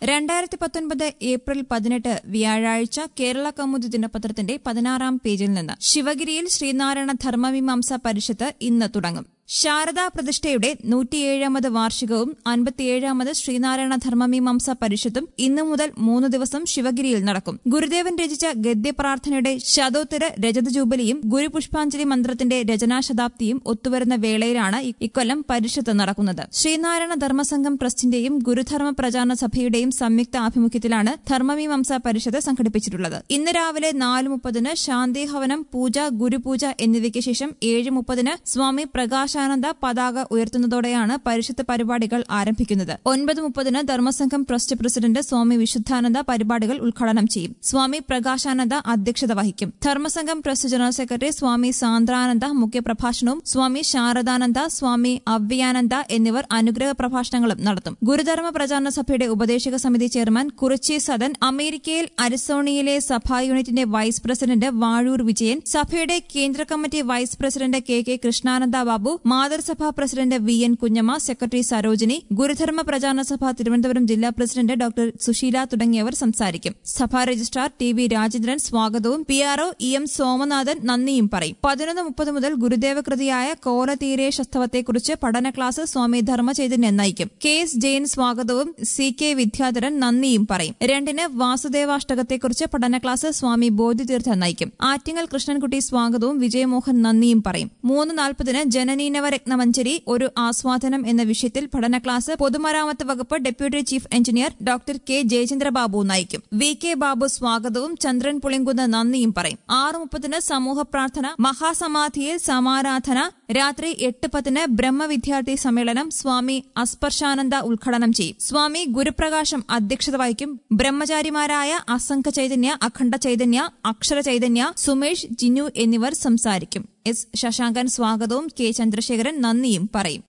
രണ്ടായിരത്തി പത്തൊൻപത് ഏപ്രിൽ പതിനെട്ട് വ്യാഴാഴ്ച കേരള കൗമുദി ദിനപത്രത്തിന്റെ പതിനാറാം പേജിൽ നിന്ന് ശിവഗിരിയിൽ ശ്രീനാരായണ ധർമ്മമീമാംസ പരിഷത്ത് ഇന്ന് തുടങ്ങും ശാരദാ പ്രതിഷ്ഠയുടെ നൂറ്റിയേഴാമത് വാർഷികവും അൻപത്തിയേഴാമത് ശ്രീനാരായണ ധർമ്മമീമാംസ പരിഷത്തും ഇന്നു മുതൽ മൂന്ന് ദിവസം ശിവഗിരിയിൽ നടക്കും ഗുരുദേവൻ രചിച്ച ഗദ്യപ്രാർത്ഥനയുടെ ശതോത്തര രജത ജൂബിലിയും ഗുരുപുഷ്പാഞ്ജലി മന്ത്രത്തിന്റെ രചനാശതാബ്ദിയും ഒത്തുവരുന്ന വേളയിലാണ് ഇ- ഇക്കൊല്ലം പരിഷത്ത് നടക്കുന്നത് ശ്രീനാരായണ ധർമ്മസംഘം ട്രസ്റ്റിന്റെയും ഗുരുധർമ്മ പ്രചാരണ സഭയുടെയും സംയുക്ത ആഭിമുഖ്യത്തിലാണ് ധർമ്മമീമാംസ പരിഷത്ത് സംഘടിപ്പിച്ചിട്ടുള്ളത് ഇന്ന് രാവിലെ നാല് മുപ്പതിന് ശാന്തിഹവനം പൂജ ഗുരുപൂജ എന്നിവയ്ക്ക് ശേഷം ഏഴ് മുപ്പതിന് സ്വാമി പ്രകാശാനന്ദ പതാക ഉയർത്തുന്നതോടെയാണ് പരിഷത്ത് പരിപാടികൾ ആരംഭിക്കുന്നത് ഒൻപത് മുപ്പതിന് ധർമ്മസംഘം ട്രസ്റ്റ് പ്രസിഡന്റ് സ്വാമി വിശുദ്ധാനന്ദ പരിപാടികൾ ഉദ്ഘാടനം ചെയ്യും സ്വാമി പ്രകാശാനന്ദ അധ്യക്ഷത വഹിക്കും Dharmasangham trust general secretary Swami Sandrananda മുഖ്യപ്രഭാഷണവും സ്വാമി ശാരദാനന്ദ സ്വാമി അവ്യാനന്ദ എന്നിവർ അനുഗ്രഹ പ്രഭാഷണങ്ങളും നടത്തും ഗുരുധർമ്മ പ്രചാരണ സഭയുടെ ഉപദേശക സമിതി ചെയർമാൻ കുറിച്ചി സദൻ അമേരിക്കയിൽ അരിസോണിയയിലെ സഭാ യൂണിറ്റിന്റെ വൈസ് പ്രസിഡന്റ് വാഴൂർ വിജയൻ സഭയുടെ കേന്ദ്ര committee vice president K K Krishnananda Babu മാതൃസഭാ president V N Kunjamma secretary Sarojini Gurudharma Pracharana Sabha Thiruvananthapuram ജില്ലാ പ്രസിഡന്റ് ഡോക്ടർ സുശീല തുടങ്ങിയവർ സംസാരിക്കും സഭാ രജിസ്ട്രാർ ടി വി രാജേന്ദ്രൻ സ്വാഗതവും P RO E M Somanathan നന്ദിയും പറയും പതിനൊന്ന് മുപ്പത് മുതൽ ഗുരുദേവകൃതിയായ കോലതീരെ ശസ്തവത്തെക്കുറിച്ച് പഠന ക്ലാസ് സ്വാമി ധർമ്മചൈതന്യൻ നയിക്കും കെ എസ് ജെയിൻ സ്വാഗതവും സി കെ വിദ്യാധരൻ നന്ദിയും പറയും രണ്ടിന് വാസുദേവാഷ്ടകത്തെക്കുറിച്ച് പഠന ക്ലാസ് സ്വാമി ബോധിതീർത്ഥ നയിക്കും ആറ്റിങ്ങൽ കൃഷ്ണൻകുട്ടി സ്വാഗതവും വിജയമോഹൻ നന്ദിയും പറയും മൂന്ന് നാൽപ്പതിന് ജനനീനവ രത്നമഞ്ചരി ഒരു ആസ്വാദനം എന്ന വിഷയത്തിൽ പഠന ക്ലാസ് പൊതുമരാമത്ത് വകുപ്പ് deputy chief engineer doctor K Jayachandrababu നയിക്കും വി കെ ബാബു സ്വാഗതവും ചന്ദ്രൻ പുളിങ്കുന്ന് നന്ദിയും പറയും ആറ് മുപ്പതിന് സമൂഹ പ്രാർത്ഥന മഹാസമാധിയിൽ സമാരാധന രാത്രി എട്ട് പത്തിന് ബ്രഹ്മവിദ്യാർത്ഥി സമ്മേളനം സ്വാമി അസ്പർശാനന്ദ ഉദ്ഘാടനം ചെയ്യും സ്വാമി ഗുരുപ്രകാശം അധ്യക്ഷത വഹിക്കും ബ്രഹ്മചാരിമാരായ അസംഖ ചൈതന്യ അഖണ്ഡ ചൈതന്യ അക്ഷര ചൈതന്യ സുമേഷ് ജിനു എന്നിവർ സംസാരിക്കും എസ് ശശാങ്കൻ സ്വാഗതവും കെ ചന്ദ്രശേഖരൻ നന്ദിയും പറയും